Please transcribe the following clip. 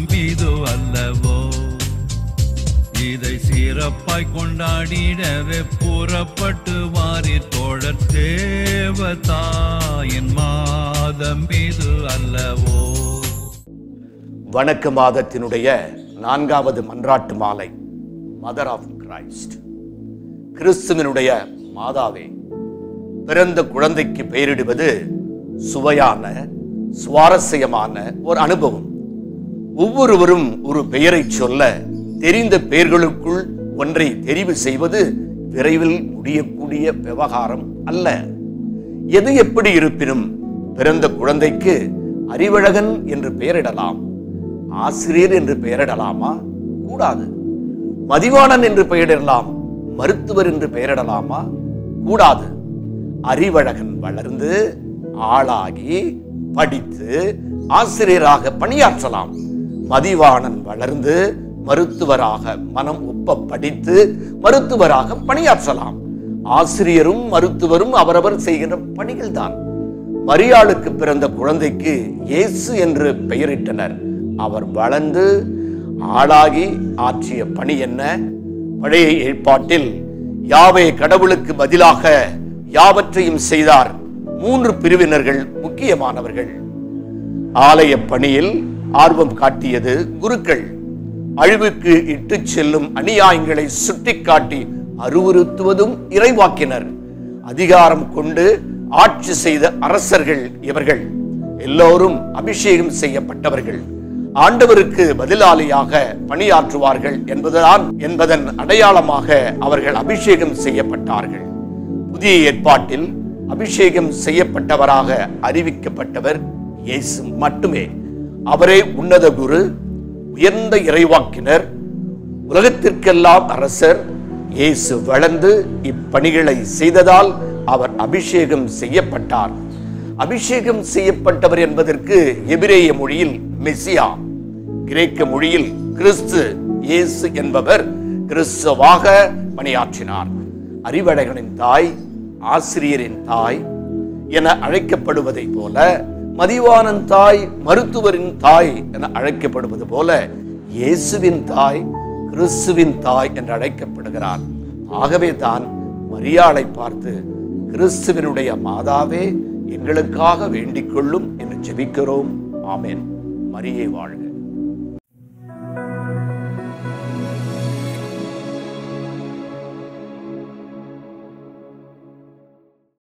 மாதம் இது அல்லவோ இதை சிறப்பாய் கொண்டாடிடவே புறப்பட்டு வாரி தோழர் தேவதாயின் மாதம் இது அல்லவோ வணக்க மாதத்தினுடைய நான்காவது மன்றாட்டு மாலை மதர் ஆஃப் கிரைஸ்ட் கிறிஸ்துவனுடைய மாதாவே பிறந்த குழந்தைக்கு பெயரிடுவது சுவையான சுவாரஸ்யமான ஒரு அனுபவம் ஒவ்வொருவரும் ஒரு பெயரை சொல்ல தெரிந்த பெயர்களுக்குள் ஒன்றை தெரிவு செய்வது விரைவில் முடியக்கூடிய விவகாரம் அல்ல எது எப்படி இருப்பினும் பிறந்த குழந்தைக்கு அறிவழகன் என்று பெயரிடலாம் ஆசிரியர் என்று பெயரிடலாமா கூடாது மதிவாணன் என்று பெயரிடலாம் மருத்துவர் என்று பெயரிடலாமா கூடாது அறிவழகன் வளர்ந்து ஆளாகி படித்து ஆசிரியராக பணியாற்றலாம் மதிவாணன் வளர்ந்து மருத்துவராக மனம் ஒப்ப படித்து மருத்துவராக பணியாற்றலாம் ஆசிரியரும் மருத்துவரும் அவரவர் செய்கின்ற பணிகள்தான் மரியாளுக்கு பிறந்த குழந்தைக்கு இயேசு என்று பெயரிட்டனர் அவர் வளர்ந்து ஆளாகி ஆற்றிய பணி என்ன பழைய ஏற்பாட்டில் யாவே கடவுளுக்கு பதிலாக யாவற்றையும் செய்தார் மூன்று பிரிவினர்கள் முக்கியமானவர்கள் ஆலய பணியில் ஆர்வம் காட்டியது குருக்கள் அழிவுக்கு இட்டுச் செல்லும் அநியாயங்களை சுட்டிக்காட்டி அறிவுறுத்துவதும் இறைவாக்கினர் அதிகாரம் கொண்டு ஆட்சி செய்த அரசர்கள் இவர்கள் எல்லோரும் அபிஷேகம் செய்யப்பட்டவர்கள் ஆண்டவருக்கு பதிலாளியாக பணியாற்றுவார்கள் என்பதுதான் என்பதன் அடையாளமாக அவர்கள் அபிஷேகம் செய்யப்பட்டார்கள் புதிய ஏற்பாட்டில் அபிஷேகம் செய்யப்பட்டவராக அறிவிக்கப்பட்டவர் இயேசு மட்டுமே அவரே உன்னத குரு உயர்ந்த இறைவாக்கினர் உலகத்திற்கெல்லாம் அரசர் இயேசு வளர்ந்து இப்பணிகளை செய்ததால் அவர் அபிஷேகம் செய்யப்பட்டார் அபிஷேகம் செய்யப்பட்டவர் என்பதற்கு எபிரேய மொழியில் மெசியா கிரேக்க மொழியில் கிறிஸ்து இயேசு என்பவர் கிறிஸ்துவாக பணியாற்றினார் அறிவழகனின் தாய் ஆசிரியரின் தாய் என அழைக்கப்படுவதைப் போல மதிவானன் தாய் மருத்துவரின் தாய் என அழைக்கப்படுவது போல இயேசுவின் தாய் கிறிஸ்துவின் தாய் என்று அழைக்கப்படுகிறார் ஆகவே தான் மரியாளை பார்த்து கிறிஸ்துவினுடைய மாதாவே எங்களுக்காக வேண்டிக் கொள்ளும் என்று ஜெபிக்கிறோம் ஆமென் மரியே வாழ்க